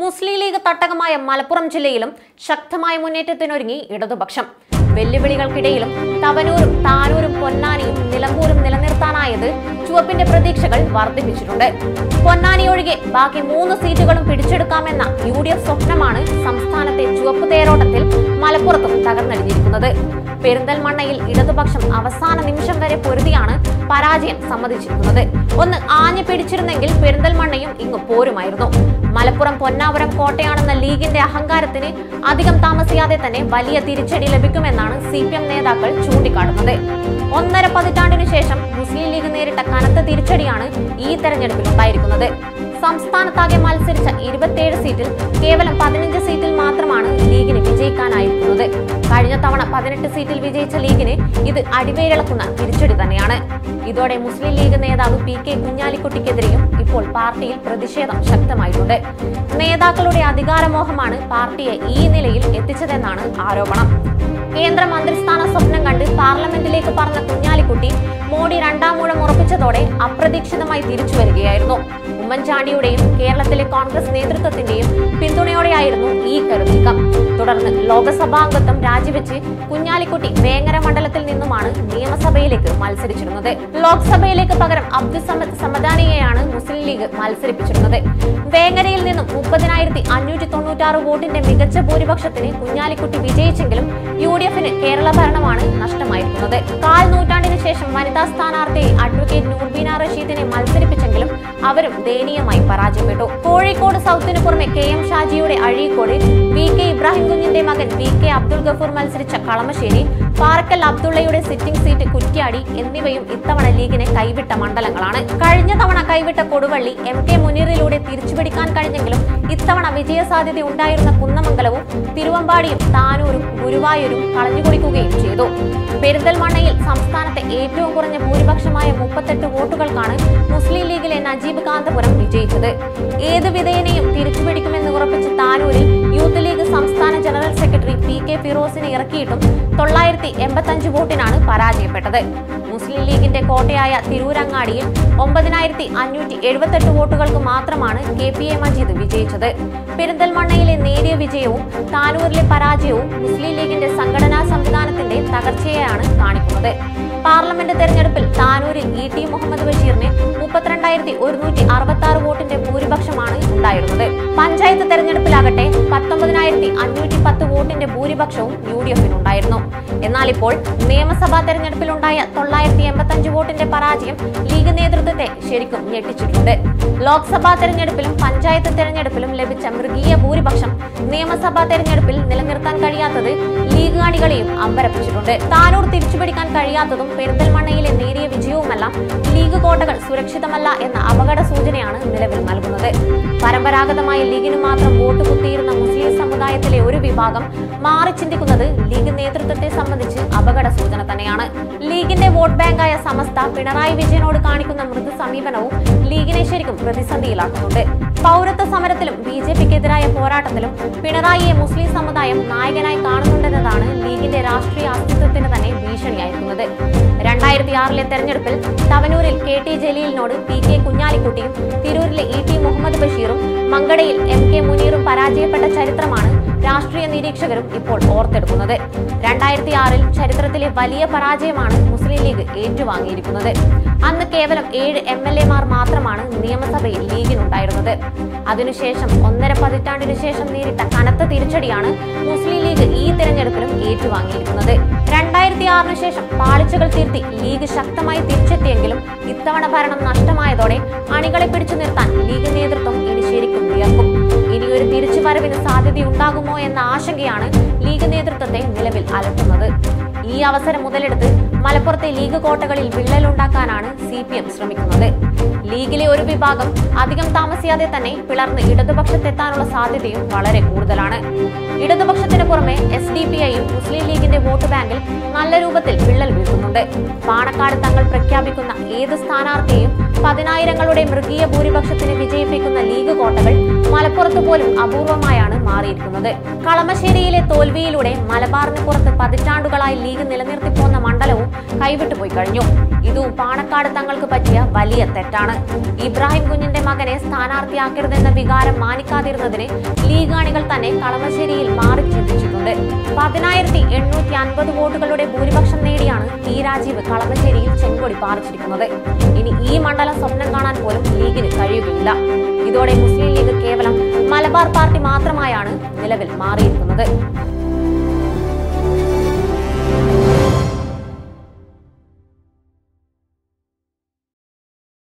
മുസ്ലിം league തട്ടകമായ Malappuram ജില്ലയിലും ശക്തമായ മുന്നേറ്റത്തിനൊരുങ്ങി ഇടതുപക്ഷം വെല്ലുവിളികൾക്കിടയിലും തവനൂരും താനൂരും പൊന്നാനിയും നിലമ്പൂരും നിലനിർത്താനായത് ചുവപ്പിന്റെ പ്രതീക്ഷകൾ വർദ്ധിപ്പിച്ചിട്ടുണ്ട് പൊന്നാനി ഒഴികെ ബാക്കി മൂന്ന് സീറ്റുകളും പിടിച്ചെടുക്കാമെന്ന യു ഡി എഫ് സ്വപ്നമാണ് സംസ്ഥാനത്തെ ചുവപ്പ് തേരോട്ടത്തിൽ മലപ്പുറത്തും തകർന്നടിഞ്ഞിരിക്കുന്നത് പെരിന്തൽമണ്ണയിൽ ഇടതുപക്ഷം അവസാന നിമിഷം വരെ പൊരുതിയാണ് പരാജയം സമ്മതിച്ചിരിക്കുന്നത് ഒന്ന് ആഞ്ഞു പിടിച്ചിരുന്നെങ്കിൽ പെരിന്തൽമണ്ണയും ഇങ്ങ് പോരുമായിരുന്നു മലപ്പുറം പൊന്നാപുരം കോട്ടയാണെന്ന ലീഗിന്റെ അഹങ്കാരത്തിന് അധികം താമസിയാതെ തന്നെ വലിയ തിരിച്ചടി ലഭിക്കുമെന്നാണ് സി പി എം നേതാക്കൾ ചൂണ്ടിക്കാട്ടുന്നത് ഒന്നര പതിറ്റാണ്ടിനു ശേഷം മുസ്ലിം ലീഗ് നേരിട്ട കനത്ത തിരിച്ചടിയാണ് ഈ തെരഞ്ഞെടുപ്പിൽ ഉണ്ടായിരിക്കുന്നത് സംസ്ഥാനത്താകെ മത്സരിച്ച ഇരുപത്തിയേഴ് സീറ്റിൽ കേവലം പതിനഞ്ച് സീറ്റിൽ മാത്രമാണ് ലീഗിന് വിജയിക്കാനായിരിക്കുന്നത് കഴിഞ്ഞ തവണ പതിനെട്ട് സീറ്റിൽ വിജയിച്ച ലീഗിന് ഇത് അടിവേരിളക്കുന്ന തിരിച്ചടി തന്നെയാണ് ഇതോടെ മുസ്ലിം ലീഗ് നേതാവ് പി കെ കുഞ്ഞാലിക്കുട്ടിക്കെതിരെയും ഇപ്പോൾ പാർട്ടിയിൽ പ്രതിഷേധം ശക്തമായിട്ടുണ്ട് നേതാക്കളുടെ അധികാരമോഹമാണ് പാർട്ടിയെ ഈ നിലയിൽ എത്തിച്ചതെന്നാണ് ആരോപണം കേന്ദ്ര മന്ത്രിസ്ഥാന സ്വപ്നം കണ്ട് പാർലമെന്റിലേക്ക് പറഞ്ഞ കുഞ്ഞാലിക്കുട്ടി മോഡി രണ്ടാം മൂഴം ഉറപ്പിച്ചതോടെ അപ്രതീക്ഷിതമായി തിരിച്ചു വരികയായിരുന്നു ഉമ്മൻചാണ്ടിയുടെയും കേരളത്തിലെ കോൺഗ്രസ് നേതൃത്വത്തിന്റെയും പിന്തുണയോടെയായിരുന്നു ഈ കരുനീക്കം തുടർന്ന് ലോക്സഭാംഗത്വം രാജിവെച്ച് കുഞ്ഞാലിക്കുട്ടി വേങ്ങര മണ്ഡലത്തിൽ നിന്നുമാണ് നിയമസഭയിലേക്ക് മത്സരിച്ചിരുന്നത് ലോക്സഭയിലേക്ക് പകരം അബ്ദുൽ സമദ് സമദാനിയെയാണ് മുസ്ലിം ലീഗ് മത്സരിപ്പിച്ചിരുന്നത് വേങ്ങരയിൽ നിന്നും മുപ്പതിനായിരത്തി അഞ്ഞൂറ്റി തൊണ്ണൂറ്റാറ് വോട്ടിന്റെ മികച്ച ഭൂരിപക്ഷത്തിന് കുഞ്ഞാലിക്കുട്ടി വിജയിച്ചെങ്കിലും യു ഡി എഫിന് കേരള ഭരണമാണ് നഷ്ടമായിരിക്കുന്നത് കാൽ നൂറ്റാണ്ടിന് ശേഷം വനിതാ സ്ഥാനാർത്ഥി അഡ്വക്കേറ്റ് നൂർബീന റഷീദിനെ മത്സരിപ്പിച്ചെങ്കിലും അവരും ദയനീയമായി പരാജയപ്പെട്ടു കോഴിക്കോട് സൗത്തിന് പുറമെ കെ എം ഷാജിയുടെ അഴീക്കോട് വി കെ ഇബ്രാഹിം കുഞ്ഞിന്റെ മകൻ വി കെ അബ്ദുൾ ഗഫൂർ മത്സരിച്ച കളമശ്ശേരി പാറക്കൽ അബ്ദുള്ളയുടെ സിറ്റിംഗ് സീറ്റ് കുറ്റ്യാടി എന്നിവയും ഇത്തവണ ലീഗിനെ കൈവിട്ട മണ്ഡലങ്ങളാണ് കഴിഞ്ഞ തവണ കൈവിട്ട കൊടുവള്ളി എം കെ മുനീറിലൂടെ തിരിച്ചുപിടിക്കാൻ കഴിഞ്ഞെങ്കിലും ഇത്തവണ വിജയസാധ്യത ഉണ്ടായിരുന്ന കുന്നമംഗലവും തിരുവമ്പാടിയും താനൂരും ഗുരുവായൂരും കളഞ്ഞുകുടിക്കുകയും ചെയ്തു പെരിന്തൽമണ്ണയിൽ സംസ്ഥാനത്തെ ഏറ്റവും കുറഞ്ഞ ഭൂരിപക്ഷമായ മുപ്പത്തെട്ട് വോട്ടുകൾക്കാണ് മുസ്ലിം ലീഗിലെ നജീബ് കാന്തപുരം വിജയിച്ചത് ഏത് വിധേയനെയും തിരിച്ചുപിടിക്കുമെന്ന് ഉറപ്പിച്ച താനൂരിൽ യൂത്ത് ലീഗ് സംസ്ഥാന ജനറൽ സെക്രട്ടറി പി കെ ഫിറോസിനെ ഇറക്കിയിട്ടും തൊള്ളായിരത്തി എൺപത്തഞ്ച് വോട്ടിനാണ് പരാജയപ്പെട്ടത് മുസ്ലിം ലീഗിന്റെ കോട്ടയായ തിരൂരങ്ങാടിയിൽ ഒമ്പതിനായിരത്തി അഞ്ഞൂറ്റി എഴുപത്തെട്ട് വോട്ടുകൾക്ക് മാത്രമാണ് കെ പി എ മജീദ് വിജയിച്ചത് പെരിന്തൽമണ്ണയിലെ നേരിയ വിജയവും താനൂരിലെ പരാജയവും മുസ്ലിം ലീഗിന്റെ സംഘടനാ സംവിധാനത്തിന്റെ തകർച്ചയെയാണ് കാണിക്കുന്നത് പാർലമെന്റ് തെരഞ്ഞെടുപ്പിൽ താനൂരിൽ ഇ ടി മുഹമ്മദ് ബഷീറിന് മുപ്പത്തിരണ്ടായിരത്തി ഒരുന്നൂറ്റി അറുപത്തി ആറ് വോട്ടിന്റെ ഭൂരിപക്ഷമാണ് ഉണ്ടായിരുന്നത് പഞ്ചായത്ത് തെരഞ്ഞെടുപ്പിലാകട്ടെ പത്തൊമ്പതിനായിരത്തി അഞ്ഞൂറ്റി പത്ത് വോട്ടിന്റെ ഭൂരിപക്ഷവും യു ഡി എഫിനുണ്ടായിരുന്നു എന്നാൽ ഇപ്പോൾ നിയമസഭാ തെരഞ്ഞെടുപ്പിലുണ്ടായ തൊള്ളായിരത്തി എൺപത്തഞ്ച് വോട്ടിന്റെ പരാജയം ലീഗ് നേതൃത്വത്തെ ശരിക്കും ഞെട്ടിച്ചിട്ടുണ്ട് ലോക്സഭാ തെരഞ്ഞെടുപ്പിലും പഞ്ചായത്ത് തെരഞ്ഞെടുപ്പിലും ലഭിച്ച മൃഗീയ ഭൂരിപക്ഷം നിയമസഭാ തെരഞ്ഞെടുപ്പിൽ നിലനിർത്താൻ കഴിയാത്തത് ലീഗ് അണികളെയും അമ്പരപ്പിച്ചിട്ടുണ്ട് താനൂർ തിരിച്ചുപിടിക്കാൻ കഴിയാത്തതും പെരിന്തൽമണ്ണയിലെ നേരിയ വിജയവുമെല്ലാം ലീഗ് കോട്ടകൾ സുരക്ഷിതമല്ല എന്ന അപകട സൂചനയാണ് നിലവിൽ നൽകുന്നത് പരമ്പരാഗതമായി ലീഗിന് മാത്രം വോട്ട് കുത്തിയിരുന്ന മുസ്ലിം സമുദായത്തിലെ ഒരു വിഭാഗം മാറി ചിന്തിക്കുന്നത് ലീഗ് നേതൃത്വത്തെ സംബന്ധിച്ച് അപകട സൂചന തന്നെയാണ് ലീഗിന്റെ വോട്ട് ബാങ്കായ സമസ്ത പിണറായി വിജയനോട് കാണിക്കുന്ന മൃദു സമീപനവും ലീഗിനെ ശരിക്കും പ്രതിസന്ധിയിലാക്കുന്നുണ്ട് പൗരത്വ സമരത്തിലും ബി ജെ പിക്കെതിരായ പോരാട്ടത്തിലും പിണറായിയെ മുസ്ലിം സമുദായം നായകനായി കാണുന്നുണ്ടെന്നതാണ് ലീഗിന്റെ രാഷ്ട്രീയ അസ്തിത്വത്തിന് തന്നെ ഭീഷണിയായിരിക്കുന്നത് രണ്ടായിരത്തി ആറിലെ തെരഞ്ഞെടുപ്പിൽ തവനൂരിൽ കെ ടി ജലീലിനോട് പി കെ കുഞ്ഞാലിക്കുട്ടിയും തിരൂരിലെ ഇ ടി മുഹമ്മദ് ബഷീറും മങ്കടയിൽ എം കെ മുനീറും പരാജയപ്പെട്ട ചരിത്രമാണ് രാഷ്ട്രീയ നിരീക്ഷകരും ഇപ്പോൾ ഓർത്തെടുക്കുന്നത് രണ്ടായിരത്തി ആറിൽ ചരിത്രത്തിലെ വലിയ പരാജയമാണ് മുസ്ലിം ലീഗ് ഏറ്റുവാങ്ങിയിരിക്കുന്നത് അന്ന് കേവലം ഏഴ് എം എൽ എമാർ മാത്രമാണ് നിയമസഭയിൽ ലീഗിനുണ്ടായിരുന്നത് അതിനുശേഷം ഒന്നര പതിറ്റാണ്ടിനു ശേഷം നേരിട്ട കനത്ത തിരിച്ചടിയാണ് മുസ്ലിം ലീഗ് ഈ തെരഞ്ഞെടുപ്പിലും ഏറ്റുവാങ്ങിയിരിക്കുന്നത് രണ്ടായിരത്തി ആറിന് ശേഷം പാളിച്ചകൾ തിരുത്തി ലീഗ് ശക്തമായി തിരിച്ചെത്തിയെങ്കിലും ഇത്തവണ ഭരണം നഷ്ടമായതോടെ അണികളെ പിടിച്ചു നിർത്താൻ ലീഗ് നേതൃത്വം ഇനി ശരിക്കും വിയർക്കും ഇനിയൊരു തിരിച്ചുവരവിന് സാധ്യതയുണ്ടാകുമോ എന്ന ആശങ്കയാണ് ലീഗ് നേതൃത്വത്തെ നിലവിൽ അലട്ടുന്നത് ഈ അവസരം മുതലെടുത്ത് മലപ്പുറത്തെ ലീഗ് കോട്ടകളിൽ വിള്ളലുണ്ടാക്കാനാണ് സി പി എം ശ്രമിക്കുന്നത് ലീഗിലെ ഒരു വിഭാഗം അധികം താമസിയാതെ തന്നെ പിളർന്ന് ഇടതുപക്ഷത്തെത്താനുള്ള സാധ്യതയും വളരെ കൂടുതലാണ് ഇടതുപക്ഷത്തിന് പുറമെ എസ് ഡി പി ഐയും മുസ്ലിം ലീഗിന്റെ വോട്ട് ബാങ്കിൽ നല്ല രൂപത്തിൽ വിള്ളൽ വീഴ്ത്തുന്നുണ്ട് പാണക്കാട് തങ്ങൾ പ്രഖ്യാപിക്കുന്ന ഏത് സ്ഥാനാർത്ഥിയെയും പതിനായിരങ്ങളുടെ മൃഗീയ ഭൂരിപക്ഷത്തിന് വിജയിപ്പിക്കുന്ന ലീഗ് കോട്ടകൾ മലപ്പുറത്ത് പോലും അപൂർവമായാണ് മാറിയിരിക്കുന്നത് കളമശ്ശേരിയിലെ തോൽവിയിലൂടെ മലബാറിന് പുറത്ത് പതിറ്റാണ്ടുകളായി ലീഗ് നിലനിർത്തിപ്പോന്ന മണ്ഡലവും കൈവിട്ടുപോയി കഴിഞ്ഞു ഇതും പാണക്കാട് തങ്ങൾക്ക് പറ്റിയ വലിയ തെറ്റാണ് ഇബ്രാഹിം കുഞ്ഞിന്റെ മകനെ സ്ഥാനാർത്ഥിയാക്കരുതെന്ന വികാരം മാനിക്കാതിരുന്നതിന് ലീഗ് അണികൾ തന്നെ കളമശ്ശേരിയിൽ മാറി ചിന്തിച്ചിട്ടുണ്ട് പതിനായിരത്തി എണ്ണൂറ്റി അൻപത് വോട്ടുകളുടെ ഭൂരിപക്ഷം നേടിയാണ് ടി രാജീവ് കളമശ്ശേരിയിൽ ചെങ്കൊടി പാറിച്ചിരിക്കുന്നത് ഇനി ഈ മണ്ഡലം സ്വപ്നം കാണാൻ പോലും ലീഗിന് കഴിയുകയില്ല ഇതോടെ മുസ്ലിം ലീഗ് കേവലം മലബാർ പാർട്ടി മാത്രമായാണ് നിലവിൽ മാറിയിരിക്കുന്നത്